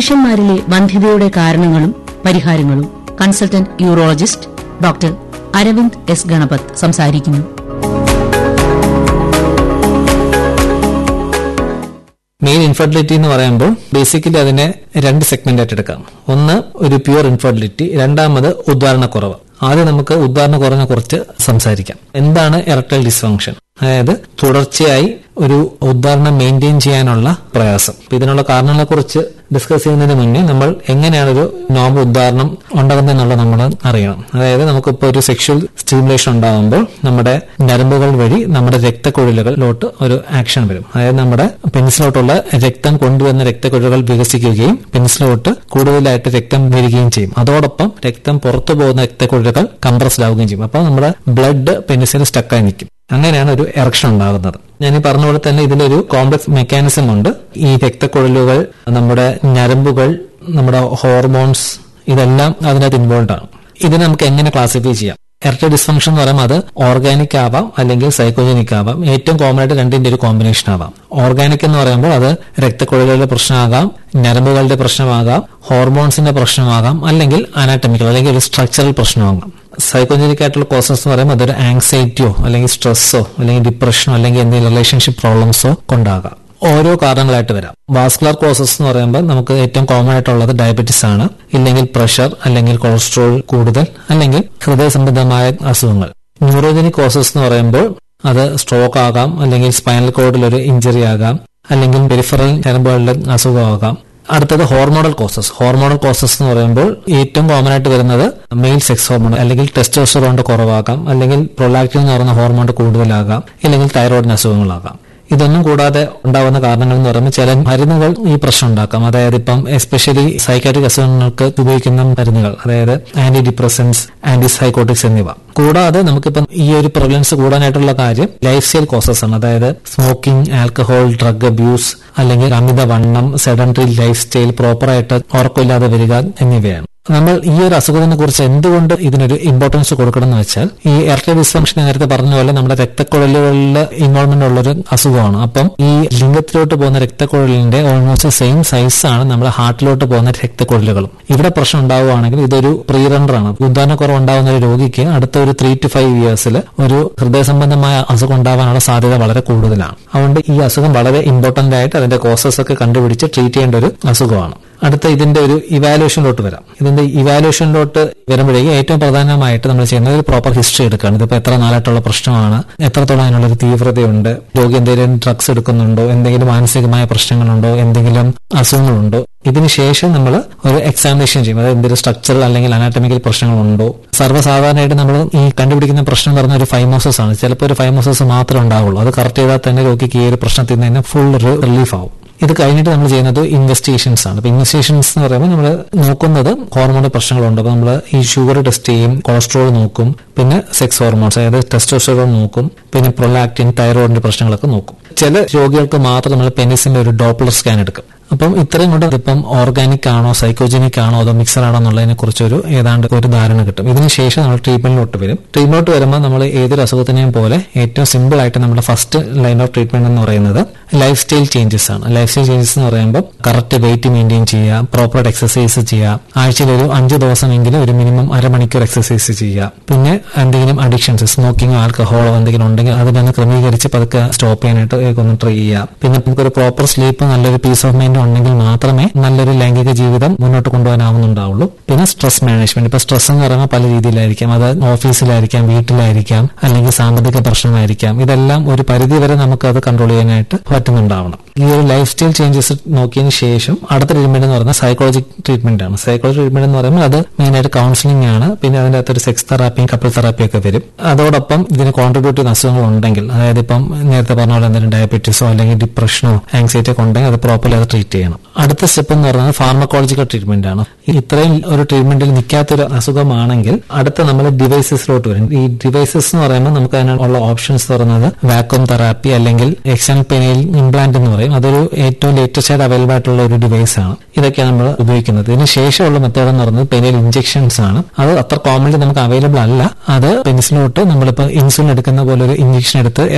പുരുഷന്മാരിലെ വന്ധ്യതയുടെ കാരണങ്ങളും പരിഹാരങ്ങളും consultant urologist doctor Aravind S Ganapath സംസാരിക്കുന്നു മെയിൻ ഇൻഫെർട്ടിലിറ്റി എന്ന് പറയുമ്പോൾ ബേസിക്കലി അതിനെ രണ്ട് സെഗ്മെന്റ് ആയിട്ട് എടുക്കാം ഒന്ന് ഒരു പ്യുവർ ഇൻഫെർട്ടിലിറ്റി രണ്ടാമത് ഉദ്ധാരണക്കുറവ് ആദ്യം നമുക്ക് ഉദ്ധാരണക്കുറവിനെ കുറിച്ച് സംസാരിക്കാം എന്താണ് എറക്ടൈൽ ഡിസ്ഫങ്ഷൻ അതായത് തുടർച്ചയായി ഒരു ഉദ്ധാരണം മെയിൻറ്റെയിൻ ചെയ്യാനുള്ള പ്രയാസം അപ്പൊ ഇതിനുള്ള കാരണങ്ങളെ കുറിച്ച് ഡിസ്കസ് ചെയ്യുന്നതിന് മുന്നേ നമ്മൾ എങ്ങനെയാണ് ഒരു നോർമൽ ഉദ്ധാരണം ഉണ്ടാകുന്നതെന്നുള്ളത് നമ്മൾ അറിയണം അതായത് നമുക്കിപ്പോൾ ഒരു സെക്ഷൽ സ്റ്റിമുലേഷൻ ഉണ്ടാകുമ്പോൾ നമ്മുടെ ഞരമ്പുകൾ വഴി നമ്മുടെ രക്തക്കുഴലുകളിലോട്ട് ഒരു ആക്ഷൻ വരും അതായത് നമ്മുടെ പെൻസിലോട്ടുള്ള രക്തം കൊണ്ടുവരുന്ന രക്തക്കുഴലുകൾ വികസിക്കുകയും പെൻസിലോട്ട് കൂടുതലായിട്ട് രക്തം വരികയും ചെയ്യും അതോടൊപ്പം രക്തം പുറത്തു പോകുന്ന രക്തക്കുഴലുകൾ കംപ്രസ്ഡ് ആവുകയും ചെയ്യും അപ്പോൾ നമ്മുടെ ബ്ലഡ് പെൻസിൽ സ്റ്റക്കായി നിൽക്കും അങ്ങനെയാണ് ഒരു എറക്ഷൻ ഉണ്ടാകുന്നത് ഞാൻ ഈ പറഞ്ഞ പോലെ തന്നെ ഇതിലൊരു കോംപ്ലക്സ് മെക്കാനിസം ഉണ്ട് ഈ രക്തക്കുഴലുകൾ നമ്മുടെ ഞരമ്പുകൾ നമ്മുടെ ഹോർമോൺസ് ഇതെല്ലാം അതിനകത്ത് ഇൻവോൾവ് ആണ് ഇതിനെ നമുക്ക് എങ്ങനെ ക്ലാസിഫൈ ചെയ്യാം എർട്ട ഡിസ്ഫങ്ഷൻ എന്ന് പറയുമ്പോൾ അത് ഓർഗാനിക് ആവാം അല്ലെങ്കിൽ സൈക്കോജനിക് ആവാം ഏറ്റവും കോമൺ ആയിട്ട് രണ്ടിന്റെ ഒരു കോമ്പിനേഷൻ ആവാം ഓർഗാനിക് എന്ന് പറയുമ്പോൾ അത് രക്തക്കുഴലുകളുടെ പ്രശ്നമാകാം ഞരമ്പുകളുടെ പ്രശ്നമാകാം ഹോർമോൺസിന്റെ പ്രശ്നമാകാം അല്ലെങ്കിൽ അനാറ്റമിക്കൽ അല്ലെങ്കിൽ ഒരു സ്ട്രക്ചറൽ പ്രശ്നമാകാം സൈക്കോജനിക് ആയിട്ടുള്ള കോസസ് എന്ന് പറയുമ്പോൾ അതൊരു ആങ്സൈറ്റിയോ അല്ലെങ്കിൽ സ്ട്രെസ്സോ അല്ലെങ്കിൽ ഡിപ്രഷനോ അല്ലെങ്കിൽ എന്തെങ്കിലും റിലേഷൻഷിപ്പ് പ്രോബ്ലംസോ കൊണ്ടാകാം ഓരോ കാരണങ്ങളായിട്ട് വരാം വാസ്കുലർ കോസസ് എന്ന് പറയുമ്പോൾ നമുക്ക് ഏറ്റവും കോമൺ ആയിട്ടുള്ളത് ഡയബറ്റിസ് ആണ് ഇല്ലെങ്കിൽ പ്രഷർ അല്ലെങ്കിൽ കൊളസ്ട്രോൾ കൂടുതൽ അല്ലെങ്കിൽ ഹൃദയ സംബന്ധമായ അസുഖങ്ങൾ ന്യൂറോജനിക് കോസസ് എന്ന് പറയുമ്പോൾ അത് സ്ട്രോക്ക് ആകാം അല്ലെങ്കിൽ സ്പൈനൽ കോഡിൽ ഒരു ഇഞ്ചറി ആകാം അല്ലെങ്കിൽ പെരിഫറൽ ഞരമ്പുകളുടെ അസുഖമാകാം അടുത്തത് ഹോർമോണൽ കോസസ് ഹോർമോണൽ കോസസ് എന്ന് പറയുമ്പോൾ ഏറ്റവും കോമൺ ആയിട്ട് വരുന്നത് മെയിൽ സെക്സ് ഹോർമോൺ അല്ലെങ്കിൽ ടെസ്റ്റോസ്റ്ററോണിന്റെ കുറവാകാം അല്ലെങ്കിൽ പ്രൊലാക്റ്റിൻ എന്ന് പറയുന്ന ഹോർമോൺ കൂടുതലാകാം അല്ലെങ്കിൽ തൈറോയിഡിന് അസുഖങ്ങളാകാം ഇതൊന്നും കൂടാതെ ഉണ്ടാവുന്ന കാരണങ്ങൾ എന്ന് പറയുമ്പോൾ ചില മരുന്നുകൾ ഈ പ്രശ്നം ഉണ്ടാക്കാം അതായത് ഇപ്പം എസ്പെഷ്യലി സൈക്കാട്രിക് അസുഖങ്ങൾക്ക് ഉപയോഗിക്കുന്ന മരുന്നുകൾ അതായത് ആന്റി ഡിപ്രസൻസ് ആന്റി സൈക്കോട്ടിക്സ് എന്നിവ കൂടാതെ നമുക്കിപ്പം ഈ ഒരു പ്രിവലൻസ് കൂടാനായിട്ടുള്ള കാര്യം ലൈഫ് സ്റ്റൈൽ കോസസ് ആണ് അതായത് സ്മോക്കിംഗ് ആൽക്കഹോൾ ഡ്രഗ് അബ്യൂസ് അല്ലെങ്കിൽ അമിതവണ്ണം സെഡൻറ്ററി ലൈഫ് സ്റ്റൈൽ പ്രോപ്പറായിട്ട് ഉറക്കമില്ലാതെ വരിക എന്നിവയാണ് നമ്മൾ ഈ ഒരു അസുഖത്തിനെ കുറിച്ച് എന്തുകൊണ്ട് ഇതിനൊരു ഇമ്പോർട്ടൻസ് കൊടുക്കണം എന്ന് വെച്ചാൽ ഈ എർട്ട ഡിസ്ഫങ്ഷൻ നേരത്തെ പറഞ്ഞ പോലെ നമ്മുടെ രക്തക്കുഴലുകളിൽ ഇൻവോൾവ്മെന്റ് ഉള്ള ഒരു അസുഖമാണ് അപ്പം ഈ ലിംഗത്തിലോട്ട് പോകുന്ന രക്തക്കുഴലിന്റെ ഓൾമോസ്റ്റ് സെയിം സൈസ് ആണ് നമ്മുടെ ഹാർട്ടിലോട്ട് പോകുന്ന രക്തക്കുഴലുകളും ഇവിടെ പ്രശ്നം ഉണ്ടാവുകയാണെങ്കിൽ ഇതൊരു പ്രീ റണ്ണറാണ് ഉദ്ധാനക്കുറവ് ഉണ്ടാകുന്ന ഒരു രോഗിക്ക് അടുത്ത ഒരു ത്രീ ടു ഫൈവ് ഇയേഴ്സിൽ ഒരു ഹൃദയ സംബന്ധമായ അസുഖം ഉണ്ടാവാനുള്ള സാധ്യത വളരെ കൂടുതലാണ് അതുകൊണ്ട് ഈ അസുഖം വളരെ ഇമ്പോർട്ടന്റ് ആയിട്ട് അതിന്റെ കോസസ് ഒക്കെ കണ്ടുപിടിച്ച് ട്രീറ്റ് ചെയ്യേണ്ട ഒരു അസുഖമാണ് അടുത്ത ഇതിന്റെ ഒരു ഇവാലുവേഷനിലോട്ട് വരാം ഇതിന്റെ ഇവാലുവേഷനിലോട്ട് വരുമ്പോഴേക്കും ഏറ്റവും പ്രധാനമായിട്ട് നമ്മൾ ചെയ്യുന്നത് ഒരു പ്രോപ്പർ ഹിസ്റ്ററി എടുക്കുകയാണ് ഇതിപ്പോ എത്ര നാളായിട്ടുള്ള പ്രശ്നമാണ് എത്രത്തോളം അതിനുള്ള ഒരു തീവ്രതയുണ്ട് രോഗി എന്തെങ്കിലും ഡ്രഗ്സ് എടുക്കുന്നുണ്ടോ എന്തെങ്കിലും മാനസികമായ പ്രശ്നങ്ങളുണ്ടോ എന്തെങ്കിലും അസുഖങ്ങളുണ്ടോ ഇതിനുശേഷം നമ്മൾ ഒരു എക്സാമിനേഷൻ ചെയ്യും അതായത് എന്തെങ്കിലും സ്ട്രക്ചറൽ അല്ലെങ്കിൽ അനാറ്റമിക്കൽ പ്രശ്നങ്ങളുണ്ടോ സർവ്വസാധാരണയായിട്ട് നമ്മൾ ഈ കണ്ടുപിടിക്കുന്ന പ്രശ്നം പറഞ്ഞ ഒരു ഫൈമോസസ് ആണ് ചിലപ്പോൾ ഒരു ഫൈമോസസ് മാത്രമേ ഉണ്ടാവുള്ളൂ അത് കറക്റ്റ് ചെയ്താൽ തന്നെ രോഗിക്ക് ഈ ഒരു പ്രശ്നത്തിൽ നിന്ന് തന്നെ ഫുൾ റിലീഫ് ആവും ഇത് കഴിഞ്ഞിട്ട് നമ്മൾ ചെയ്യുന്നത് ഇൻവെസ്റ്റിഗേഷൻസ് ആണ് അപ്പൊ ഇൻവെസ്റ്റിഗേഷൻസ് എന്ന് പറയുമ്പോൾ നമ്മൾ നോക്കുന്നത് ഹോർമോൺ പ്രശ്നങ്ങളുണ്ട് അപ്പൊ നമ്മൾ ഈ ഷുഗർ ടെസ്റ്റ് ചെയ്യും കൊളസ്ട്രോൾ നോക്കും പിന്നെ സെക്സ് ഹോർമോൺസ് അതായത് ടെസ്റ്റോസ്റ്ററോൺ നോക്കും പിന്നെ പ്രൊലാക്റ്റിൻ തൈറോയിഡിന്റെ പ്രശ്നങ്ങളൊക്കെ നോക്കും ചില രോഗികൾക്ക് മാത്രം നമ്മൾ പെനിസിന്റെ ഒരു ഡോപ്ലർ സ്കാൻ എടുക്കും അപ്പം ഇത്രയും കൊണ്ട് ഇപ്പം ഓർഗാനിക് ആണോ സൈക്കോജനിക് ആണോ അതോ മിക്സർ ആണോ എന്നുള്ളതിനെ കുറിച്ചൊരു ഏതാണ്ട് ഒരു ധാരണ കിട്ടും ഇതിനുശേഷം നമ്മൾ ട്രീറ്റ്മെന്റിലോട്ട് വരും ട്രീറ്റ്മെന്റിലോട്ട് വരുമ്പോൾ നമ്മൾ ഏതൊരു അസുഖത്തിനെയും പോലെ ഏറ്റവും സിമ്പിൾ ആയിട്ട് നമ്മുടെ ഫസ്റ്റ് ലൈൻ ഓഫ് ട്രീറ്റ്മെന്റ് എന്ന് പറയുന്നത് ലൈഫ് സ്റ്റൈൽ ചേഞ്ചസ് ആണ് ലൈഫ് സ്റ്റൈൽ ചേഞ്ചസ് എന്ന് പറയുമ്പോൾ കറക്റ്റ് വെയിറ്റ് മെയിൻറ്റെയിൻ ചെയ്യുക പ്രോപ്പറായിട്ട് എക്സസൈസ് ചെയ്യുക ആഴ്ചയിൽ ഒരു അഞ്ച് ദിവസമെങ്കിലും ഒരു മിനിമം അരമണിക്കൂർ എക്സസൈസ് ചെയ്യുക പിന്നെ എന്തെങ്കിലും അഡിക്ഷൻസ് സ്മോക്കിങ്ങോ ആൽക്കഹോളോ എന്തെങ്കിലും ഉണ്ടെങ്കിൽ അതിനൊന്ന് ക്രമീകരിച്ച് പതുക്കെ സ്റ്റോപ്പ് ചെയ്യാനായിട്ട് ഒന്ന് ട്രൈ ചെയ്യുക പിന്നെ നമുക്കൊരു പ്രോപ്പർ സ്ലീപ്പ് നല്ലൊരു പീസ് ഓഫ് മൈൻഡ് ഉണ്ടെങ്കിൽ മാത്രമേ നല്ലൊരു ലൈംഗിക ജീവിതം മുന്നോട്ട് കൊണ്ടുപോകാനാവുന്നുണ്ടാവുള്ളൂ പിന്നെ സ്ട്രെസ് മാനേജ്മെന്റ് ഇപ്പൊ സ്ട്രെസ് എന്ന് പറയുമ്പോൾ പല രീതിയിലായിരിക്കാം അത് ഓഫീസിലായിരിക്കാം വീട്ടിലായിരിക്കാം അല്ലെങ്കിൽ സാമ്പത്തിക പ്രശ്നമായിരിക്കാം ഇതെല്ലാം ഒരു പരിധി വരെ നമുക്ക് അത് കൺട്രോൾ ചെയ്യാനായിട്ട് പറ്റുന്നുണ്ടാവണം ഈ ഒരു ലൈഫ് സ്റ്റൈൽ ചേഞ്ചസ് നോക്കിയതിന് ശേഷം അടുത്ത ട്രീറ്റ്മെന്റ് എന്ന് പറയുന്നത് സൈക്കോളജി ട്രീറ്റ്മെന്റ് ആണ് സൈക്കോളജി ട്രീറ്റ്മെന്റ് എന്ന് പറയുമ്പോൾ അത് മെയിനായിട്ട് കൗൺസിലിംഗ് ആണ് പിന്നെ അതിന്റെ അകത്തൊരു സെക്സ് തെറാപ്പിയും കപ്പിൾ തെറാപ്പിയും ഒക്കെ വരും അതോടൊപ്പം ഇതിന് കോൺട്രിബ്യൂട്ട് ചെയ്യുന്ന അസുഖങ്ങൾ ഉണ്ടെങ്കിൽ അതായത് ഇപ്പം നേരത്തെ പറഞ്ഞ പോലെ എന്തെങ്കിലും ഡയബറ്റീസോ അല്ലെങ്കിൽ ഡിപ്രഷനോ ആങ്സൈറ്റി ഒക്കെ ഉണ്ടെങ്കിൽ അത് പ്രോപ്പർലി അത് ട്രീറ്റ് ചെയ്യണം അടുത്ത സ്റ്റെപ്പ് എന്ന് പറയുന്നത് ഫാർമക്കോളജിക്കൽ ട്രീറ്റ്മെന്റ് ആണ് ഇത്രയും ഒരു ട്രീറ്റ്മെന്റിൽ നിൽക്കാത്തൊരു അസുഖമാണെങ്കിൽ അടുത്ത നമ്മൾ ഡിവൈസസിലോട്ട് വരും ഈ ഡിവൈസസ് എന്ന് പറയുമ്പോൾ നമുക്ക് അതിനുള്ള ഓപ്ഷൻസ് പറയുന്നത് വാക്വം തെറാപ്പി അല്ലെങ്കിൽ എക്സ്റ്റേണൽ പെനയിൽ ഇംപ്ലാന്റ് എന്ന് പറയും അതൊരു ഏറ്റവും ലേറ്റസ്റ്റ് ആയിട്ട് അവൈലബിൾ ആയിട്ടുള്ള ഒരു ഡിവൈസ് ആണ് ഇതൊക്കെയാണ് നമ്മൾ ഉപയോഗിക്കുന്നത് ഇതിന് ശേഷമുള്ള മെത്തേഡ് എന്ന് പറയുന്നത് പെനയിൽ ഇഞ്ചെക്ഷൻസ് ആണ് അത് അത്ര കോമൺലി നമുക്ക് അവൈലബിൾ അല്ല അത് പെൻസിലോട്ട് നമ്മളിപ്പോൾ ഇൻസുലിൻ എടുക്കുന്ന പോലെ ഒരു ഇഞ്ചക്ഷൻ എടുത്ത്